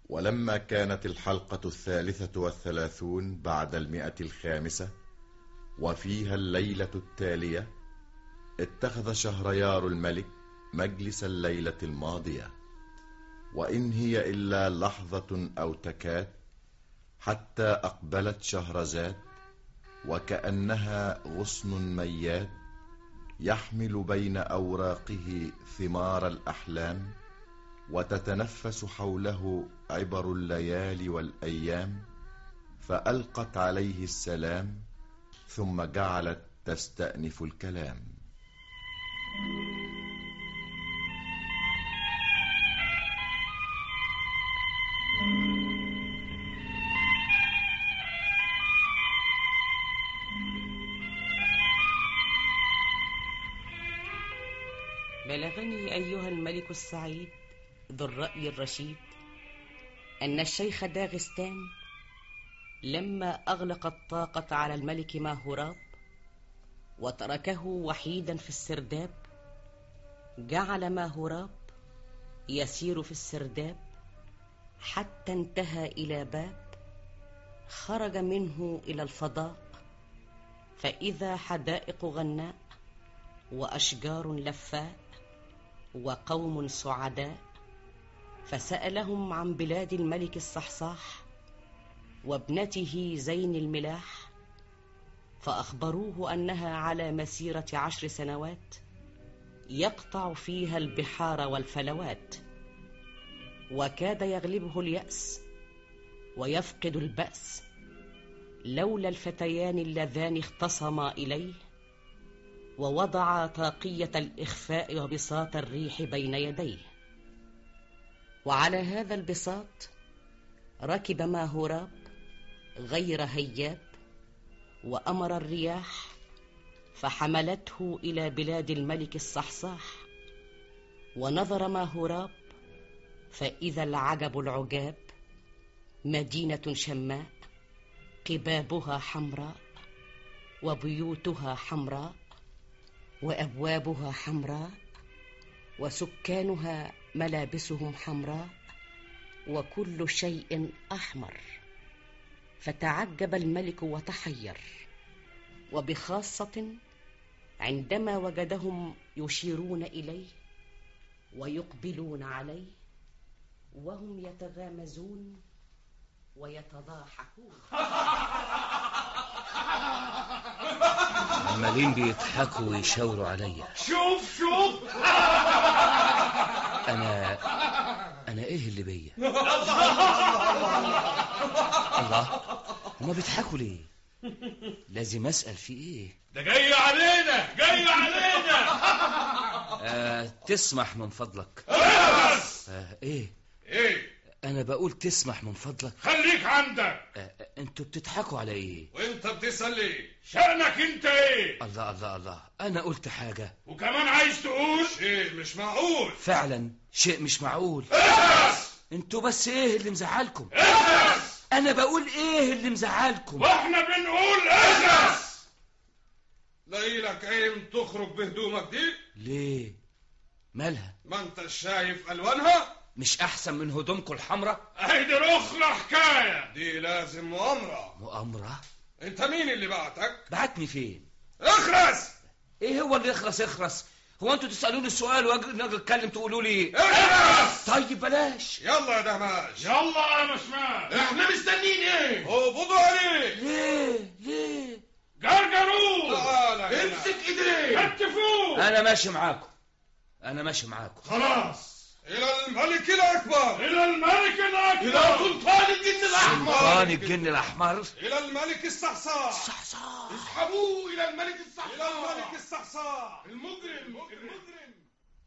ولما كانت الحلقة الثالثة والثلاثون بعد المئة الخامسة وفيها الليلة التالية اتخذ شهريار الملك مجلس الليلة الماضية وإن هي إلا لحظة أو تكاد حتى أقبلت شهرزاد وكأنها غصن مياد يحمل بين أوراقه ثمار الأحلام وتتنفس حوله عبر الليالي والأيام فألقت عليه السلام ثم جعلت تستأنف الكلام بلغني أيها الملك السعيد ذو الرأي الرشيد أن الشيخ داغستان لما أغلق الطاقة على الملك ماهوراب وتركه وحيدا في السرداب جعل ماهوراب يسير في السرداب حتى انتهى إلى باب خرج منه إلى الفضاء فإذا حدائق غناء وأشجار لفاء وقوم سعداء فسألهم عن بلاد الملك الصحصاح وابنته زين الملاح فأخبروه أنها على مسيرة عشر سنوات يقطع فيها البحار والفلوات وكاد يغلبه اليأس ويفقد البأس لولا الفتيان اللذان اختصما إليه ووضع طاقية الإخفاء وبساط الريح بين يديه وعلى هذا البساط ركب ماهوراب غير هياب وأمر الرياح فحملته إلى بلاد الملك الصحصاح ونظر ماهوراب فإذا العجب العجاب مدينة شماء قبابها حمراء وبيوتها حمراء وابوابها حمراء وسكانها ملابسهم حمراء وكل شيء احمر فتعجب الملك وتحير وبخاصه عندما وجدهم يشيرون اليه ويقبلون عليه وهم يتغامزون ويتضاحكون عمالين بيضحكوا ويشاوروا عليا شوف شوف انا انا ايه اللي بيا الله هما بيضحكوا ليه لازم اسال في ايه ده جاي علينا جاي علينا آه تسمح من فضلك بس آه ايه ايه انا بقول تسمح من فضلك خليك عندك آه آه، انتوا بتضحكوا على ايه وانت بتسأل ليه شأنك انت ايه الله الله الله انا قلت حاجه وكمان عايز تقول شيء مش معقول فعلا شيء مش معقول اخلص انتوا بس ايه اللي مزعلكم اخلص انا بقول ايه اللي مزعلكم واحنا بنقول اخلص ليلك عين تخرج بهدومك دي ليه مالها ما انت شايف الوانها مش احسن من هدومكم الحمراء اهدي اخرى حكايه دي لازم مؤامره مؤامره انت مين اللي بعتك بعتني فين اخرس ايه هو اللي يخرس يخرس هو انتوا تسالوني السؤال واجي نجي اتكلم تقولوا لي اخرس طيب بلاش يلا يا دماج يلا يا مشمال احنا مستنيين ايه اقبضوا عليه ليه ليه جرجروه تعال امسك ايديه كتفوه انا ماشي معاكم انا ماشي معاكم خلاص الى الملك الاكبر الى الملك الاكبر الى سلطان الجن سلطان الجن الاحمر الى الملك الصحصاح صحصح اسحبوه الى الملك الصحصاح الى الملك الصحصاح المجرم المجرم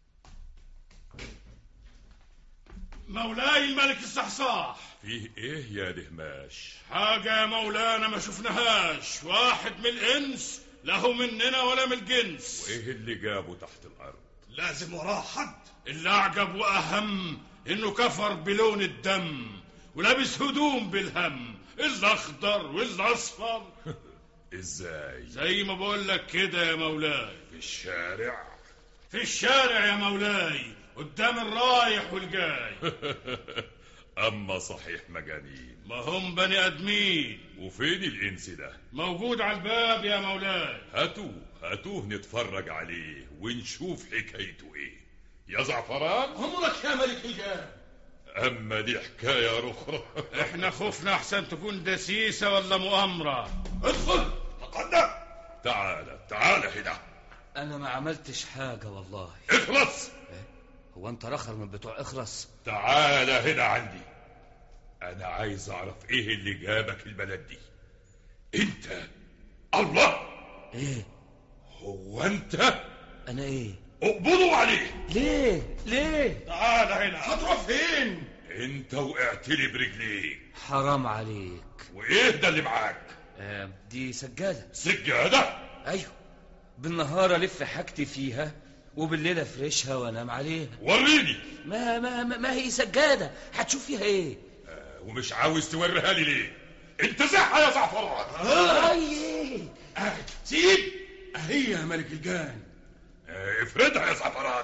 مولاي الملك الصحصاح فيه ايه يا دهماش حاجة يا مولانا ما شفناهاش واحد من الإنس له مننا ولا من الجنس وايه اللي جابه تحت الارض لازم وراه حد اللي أعجب وأهم إنه كفر بلون الدم ولابس هدوم بالهم الأخضر والأصفر ازاي زي ما بقول لك كده يا مولاي في الشارع في الشارع يا مولاي قدام الرايح والجاي اما صحيح مجانين ما هم بني ادمين وفين الانس ده موجود على الباب يا مولاي هاتوه هاتوه نتفرج عليه ونشوف حكايته ايه يا زعفران عمرك يا ملك الجان اما دي حكايه اخرى احنا خفنا احسن تكون دسيسه ولا مؤامره ادخل تقدم تعال تعال هنا انا ما عملتش حاجه والله اخلص هو انت رخر من بتوع اخرس تعال هنا عندي انا عايز اعرف ايه اللي جابك البلد دي انت الله ايه هو انت انا ايه اقبضوا عليه ليه ليه تعال هنا هتروح فين انت وقعت لي برجليك حرام عليك وايه ده اللي معاك آه دي سجاده سجاده ايوه بالنهار الف حاجتي فيها وبالليل افرشها وانام عليها وريني ما ما ما, ما هي سجاده هتشوف فيها ايه آه، ومش عاوز توريها لي ليه انت زحها يا زعفران اي قاعد سيب اهي يا ملك الجان آه، افردها يا زعفران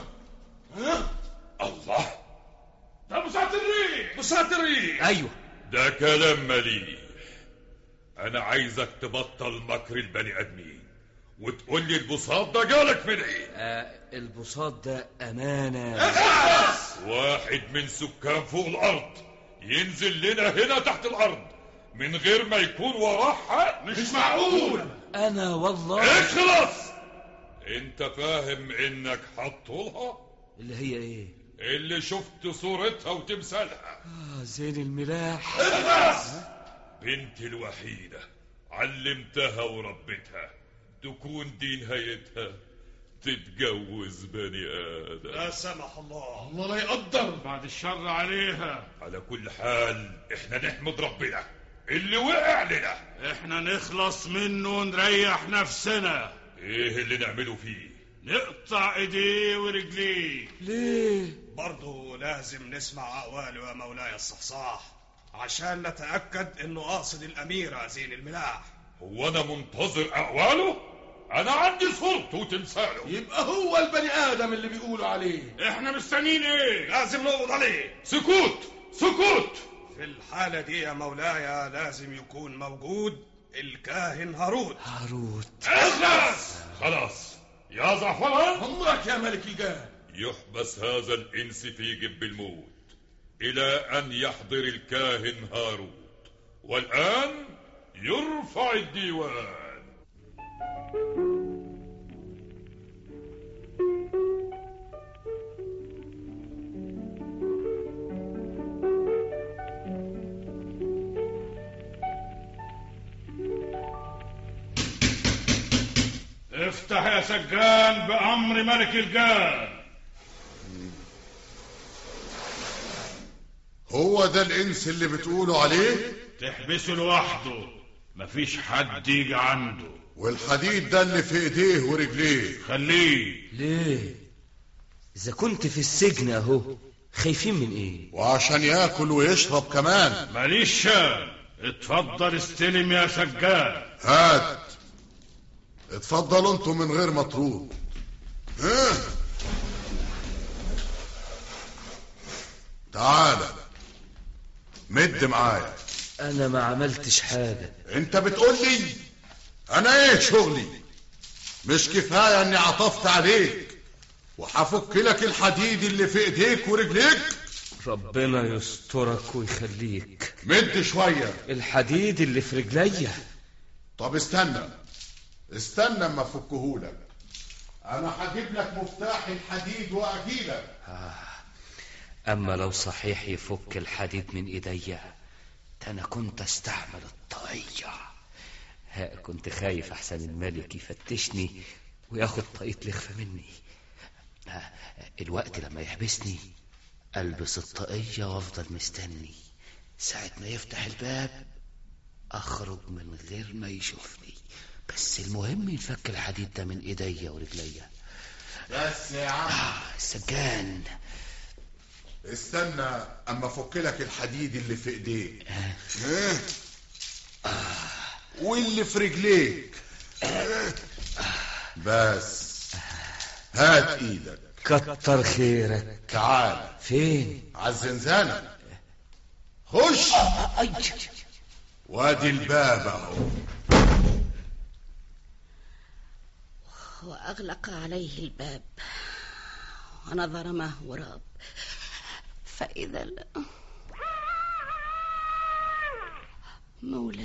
ها الله ده مساعد الريح بساط الريح ايوه ده كلام مليح انا عايزك تبطل مكر البني ادمين وتقول لي البساط ده جالك من ايه آه البساط ده امانه واحد من سكان فوق الارض ينزل لنا هنا تحت الارض من غير ما يكون وراه حق مش معقول انا والله اخلص انت فاهم انك حطولها اللي هي ايه اللي شفت صورتها وتمثالها آه زين الملاح بنتي الوحيدة علمتها وربيتها تكون دي نهايتها تتجوز بني آدم لا سمح الله الله لا يقدر بعد الشر عليها على كل حال احنا نحمد ربنا اللي وقع لنا احنا نخلص منه ونريح نفسنا ايه اللي نعمله فيه نقطع ايديه ورجليه ليه برضه لازم نسمع أقواله يا مولاي الصحصاح عشان نتأكد إنه قاصد الأميرة زين الملاح هو انا منتظر اقواله انا عندي صورته وتمثاله يبقى هو البني آدم اللي بيقولوا عليه احنا مستنيين ايه لازم نقبض عليه سكوت سكوت في الحالة دي يا مولاي لازم يكون موجود الكاهن هارون هاروت اخلص خلاص يا زعفران عمرك يا ملك الجان يحبس هذا الإنس في جب الموت إلى أن يحضر الكاهن هاروت والآن يرفع الديوان افتح يا سجان بأمر ملك الجان هو ده الانس اللي بتقولوا عليه تحبسه لوحده مفيش حد يجي عنده والحديد ده اللي في ايديه ورجليه خليه ليه اذا كنت في السجن اهو خايفين من ايه وعشان ياكل ويشرب كمان ماليش شان اتفضل استلم يا سجان هات اتفضلوا انتوا من غير مطرود ها تعالى مد معايا انا ما عملتش حاجه انت بتقول لي انا ايه شغلي مش كفايه اني عطفت عليك وحفك لك الحديد اللي في ايديك ورجليك ربنا يسترك ويخليك مد شويه الحديد اللي في رجليا طب استنى استنى اما افكهولك انا هجيب لك مفتاح الحديد واجيلك اما لو صحيح يفك الحديد من ايديا ده انا كنت استعمل الطاقية ها كنت خايف احسن الملك يفتشني وياخد طاقية لخفة مني ها، الوقت لما يحبسني البس الطاقية وافضل مستني ساعة ما يفتح الباب اخرج من غير ما يشوفني بس المهم ينفك الحديد ده من ايديا ورجليا بس يا عم آه السجان استنى اما افك لك الحديد اللي في ايديك ها؟ واللي في رجليك بس هات ايدك كتر خيرك تعال فين على الزنزانة خش أي وادي الباب اهو وأغلق عليه الباب ونظر ما هو راب فإذا ال- مولاي